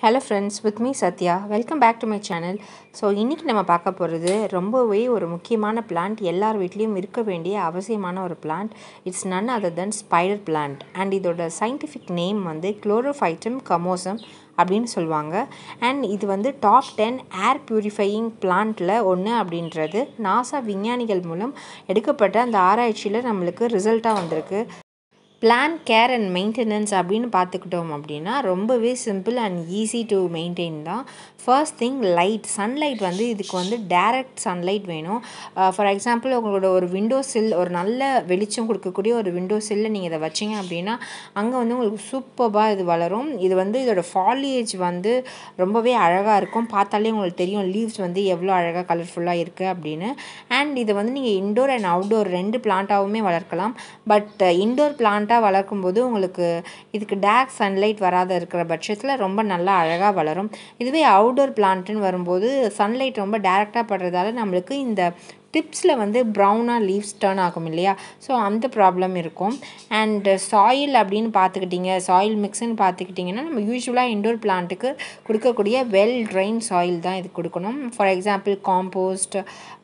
Hello friends with me Sathya welcome back to my channel so இன்றைக்கி நம்ம பார்க்க போகிறது ரொம்பவே ஒரு முக்கியமான பிளான்ட் எல்லார் வீட்லேயும் இருக்க வேண்டிய அவசியமான ஒரு plant it's none other than spider plant and இதோட சயின்டிஃபிக் நேம் வந்து குளோரோஃபைட்டம் கமோசம் அப்படின்னு சொல்லுவாங்க அண்ட் இது வந்து டாப் டென் ஏர் பியூரிஃபையிங் பிளான்ட்டில் ஒன்று அப்படின்றது நாசா விஞ்ஞானிகள் மூலம் எடுக்கப்பட்ட அந்த ஆராய்ச்சியில் நம்மளுக்கு ரிசல்ட்டாக வந்திருக்கு பிளான் கேர் அண்ட் மெயின்டெனன்ஸ் அப்படின்னு பார்த்துக்கிட்டோம் அப்படின்னா ரொம்பவே simple and easy to maintain தான் ஃபர்ஸ்ட் திங் லைட் சன்லைட் வந்து இதுக்கு வந்து டைரக்ட் சன்லைட் வேணும் ஃபார் எக்ஸாம்பிள் உங்களோட ஒரு விண்டோ சில் ஒரு நல்ல வெளிச்சம் கொடுக்கக்கூடிய ஒரு விண்டோ சில்லில் நீங்கள் இதை வச்சிங்க அப்படின்னா அங்கே வந்து உங்களுக்கு சூப்பராக இது வளரும் இது வந்து இதோட ஃபாலியேஜ் வந்து ரொம்பவே அழகாக இருக்கும் பார்த்தாலே உங்களுக்கு தெரியும் லீவ்ஸ் வந்து எவ்வளோ அழகாக கலர்ஃபுல்லாக இருக்குது அப்படின்னு அண்ட் இதை வந்து நீங்கள் இன்டோர் அண்ட் அவுட்டோர் ரெண்டு பிளான்ட்டாகவுமே வளர்க்கலாம் பட் இன்டோர் பிளான்ட் பிளான்ட்டாக வளர்க்கும்போது உங்களுக்கு இதுக்கு டேக் சன்லைட் வராத இருக்கிற பட்சத்தில் ரொம்ப நல்லா அழகாக வளரும் இதுவே அவுடோர் பிளான்ட்டுன்னு வரும்போது சன்லைட் ரொம்ப டேரெக்டாக படுறதால நம்மளுக்கு இந்த டிப்ஸில் வந்து ப்ரௌனாக லீவ்ஸ் டேர்ன் ஆகும் இல்லையா ஸோ அந்த ப்ராப்ளம் இருக்கும் அண்ட் சாயில் அப்படின்னு பார்த்துக்கிட்டிங்க சாயில் மிக்ஸ்ன்னு பார்த்துக்கிட்டிங்கன்னா நம்ம யூஸ்வலாக இண்டோர் பிளான்ட்டுக்கு கொடுக்கக்கூடிய வெல் ட்ரைன் சாயில் தான் இது கொடுக்கணும் for example compost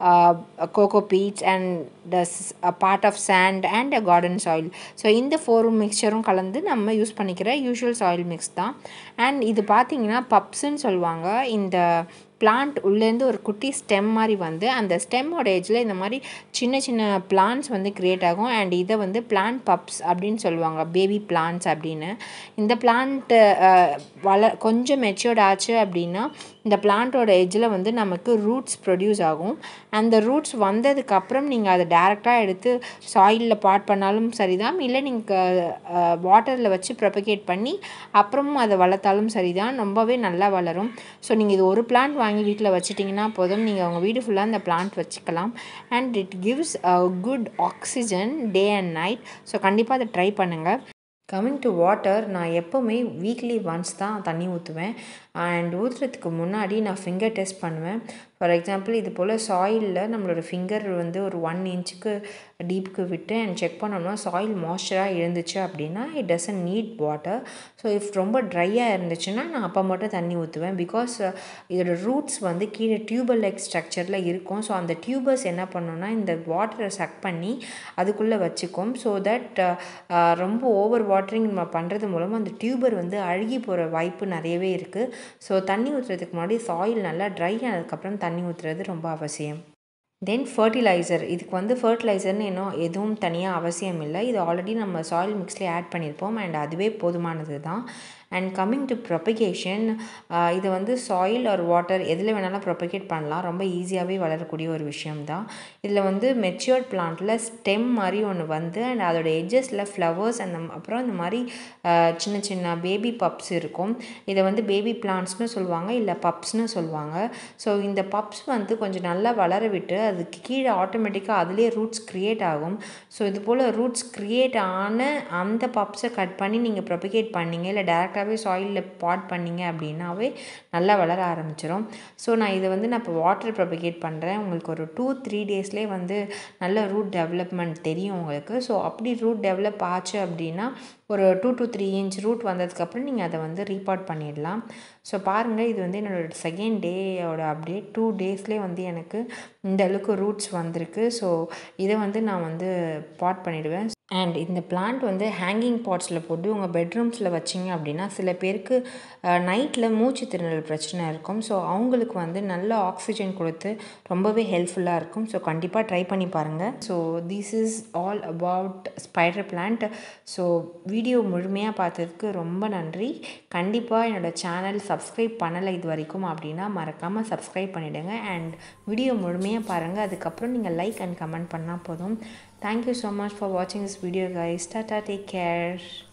coco peats and the part of sand and a garden soil so இந்த ஃபோர் மிக்சரும் கலந்து நம்ம யூஸ் பண்ணிக்கிற யூஷுவல் சாயில் மிக்ஸ் தான் அண்ட் இது பார்த்திங்கன்னா பப்ஸுன்னு சொல்லுவாங்க இந்த பிளான்ட் உள்ளேருந்து ஒரு குட்டி ஸ்டெம் மாதிரி வந்து அந்த ஸ்டெம்மோட ஏஜில் இந்த மாதிரி சின்ன சின்ன பிளான்ட்ஸ் வந்து க்ரியேட் ஆகும் அண்ட் இதை வந்து பிளான்ட் பப்ஸ் அப்படின்னு சொல்லுவாங்க பேபி பிளான்ட்ஸ் அப்படின்னு இந்த பிளான்ட்டு வள கொஞ்சம் மெச்சூர்ட் ஆச்சு அப்படின்னா இந்த பிளான்ட்டோட எஜ்ஜில் வந்து நமக்கு ரூட்ஸ் ப்ரொடியூஸ் ஆகும் அந்த ரூட்ஸ் வந்ததுக்கப்புறம் நீங்கள் அதை டேரெக்டாக எடுத்து சாயிலில் பாட் பண்ணாலும் சரிதான் இல்லை நீங்கள் வாட்டரில் வச்சு ப்ரொபகேட் பண்ணி அப்புறமும் அதை வளர்த்தாலும் சரிதான் ரொம்பவே நல்லா வளரும் ஸோ நீங்கள் இது ஒரு பிளான்ட் வாங்கி வீட்டில் வச்சிட்டிங்கன்னா போதும் நீங்கள் உங்கள் வீடு ஃபுல்லாக இந்த பிளான்ட் வச்சுக்கலாம் and it gives a good oxygen day and night so கண்டிப்பாக அதை ட்ரை பண்ணுங்கள் கம்மிங் டு வாட்டர் நான் எப்போவுமே வீக்லி ஒன்ஸ் தான் தண்ணி ஊற்றுவேன் அண்ட் ஊற்றுறதுக்கு முன்னாடி நான் ஃபிங்கர் டெஸ்ட் பண்ணுவேன் ஃபார் எக்ஸாம்பிள் இது போல் சாயிலில் நம்மளோட ஃபிங்கர் வந்து ஒரு ஒன் இன்ச்சுக்கு டீப்புக்கு விட்டு அண்ட் செக் பண்ணோம்னா சாயில் மாய்ஸ்சராக இருந்துச்சு அப்படின்னா it doesn't need water so if ரொம்ப ட்ரையாக இருந்துச்சுன்னா நான் அப்போ மட்டும் தண்ணி ஊற்றுவேன் பிகாஸ் இதோட ரூட்ஸ் வந்து கீழே டியூபர் லைக் ஸ்ட்ரக்சரில் இருக்கும் ஸோ அந்த டியூபர்ஸ் என்ன பண்ணோன்னா இந்த வாட்டரை சக் பண்ணி அதுக்குள்ளே வச்சுக்கும் ஸோ தட் ரொம்ப ஓவர் வாட்டரிங் நம்ம பண்ணுறது மூலமாக அந்த டியூபர் வந்து அழுகி போகிற வாய்ப்பு நிறையவே இருக்குது ஸோ தண்ணி ஊற்றுறதுக்கு முன்னாடி சாயில் நல்லா ட்ரை ஆனதுக்கப்புறம் தண்ணி ஊற்றுறது ரொம்ப அவசியம் தென் ஃபர்டிலைசர் இதுக்கு வந்து ஃபர்டிலைசர்னு இன்னும் எதுவும் தனியாக அவசியம் இல்லை இது ஆல்ரெடி நம்ம சாயில் மிக்ஸ்லேயே ஆட் பண்ணியிருப்போம் அண்ட் அதுவே போதுமானது தான் அண்ட் கம்மிங் டு ப்ரொபகேஷன் இது வந்து சாயில் ஒரு வாட்டர் எதில் வேணாலும் ப்ரொபகேட் பண்ணலாம் ரொம்ப ஈஸியாகவே வளரக்கூடிய ஒரு விஷயம்தான் இதில் வந்து மெச்சூர்ட் பிளான்ட்டில் ஸ்டெம் மாதிரி ஒன்று வந்து அண்ட் அதோட எட்ஜஸில் ஃப்ளவர்ஸ் அந்த அப்புறம் இந்த மாதிரி சின்ன சின்ன பேபி பப்ஸ் இருக்கும் இதை வந்து பேபி பிளான்ட்ஸ்னு சொல்லுவாங்க இல்லை பப்ஸ்னு சொல்லுவாங்க ஸோ இந்த பப்ஸ் வந்து கொஞ்சம் நல்லா வளர விட்டு அதுக்கு கீழே ஆட்டோமேட்டிக்காக அதுலேயே ரூட்ஸ் க்ரியேட் ஆகும் ஸோ இது போல் ரூட்ஸ் க்ரியேட் ஆன அந்த பப்ஸை கட் பண்ணி நீங்கள் ப்ரொபகேட் பண்ணீங்க இல்லை டேரெக்டாக கரெக்டாகவே சாயிலில் பாட் பண்ணிங்க அப்படின்னாவே நல்லா வளர ஆரம்பிச்சிடும் ஸோ நான் இதை வந்து நான் இப்போ வாட்டர் ப்ரொபகேட் பண்ணுறேன் உங்களுக்கு ஒரு டூ த்ரீ டேஸ்லேயே வந்து நல்ல ரூட் டெவலப்மெண்ட் தெரியும் உங்களுக்கு ஸோ அப்படி ரூட் டெவலப் ஆச்சு அப்படின்னா ஒரு two to three inch root வந்ததுக்கப்புறம் நீங்கள் அதை வந்து ரீபாட் பண்ணிடலாம் ஸோ பாருங்கள் இது வந்து என்னோடய செகண்ட் டேயோட அப்டேட் டூ டேஸ்லேயே வந்து எனக்கு இந்த அளவுக்கு ரூட்ஸ் வந்திருக்கு ஸோ இதை வந்து நான் வந்து பாட் பண்ணிவிடுவேன் அண்ட் இந்த பிளான்ட் வந்து ஹேங்கிங் பாட்ஸில் போட்டு உங்கள் பெட்ரூம்ஸில் வச்சிங்க அப்படின்னா சில பேருக்கு நைட்டில் மூச்சு திணறல் பிரச்சனை இருக்கும் ஸோ அவங்களுக்கு வந்து நல்ல ஆக்சிஜன் கொடுத்து ரொம்பவே ஹெல்ப்ஃபுல்லாக இருக்கும் ஸோ கண்டிப்பாக ட்ரை பண்ணி பாருங்கள் so this is all about spider plant so video முழுமையாக பார்த்ததுக்கு ரொம்ப நன்றி கண்டிப்பாக என்னோடய சேனல் சப்ஸ்கிரைப் பண்ணலை இது வரைக்கும் அப்படின்னா மறக்காமல் சப்ஸ்கிரைப் பண்ணிவிடுங்க அண்ட் வீடியோ முழுமையாக பாருங்கள் அதுக்கப்புறம் நீங்கள் லைக் அண்ட் கமெண்ட் பண்ணால் போதும் Thank you so much for watching this video guys. Tata, take care.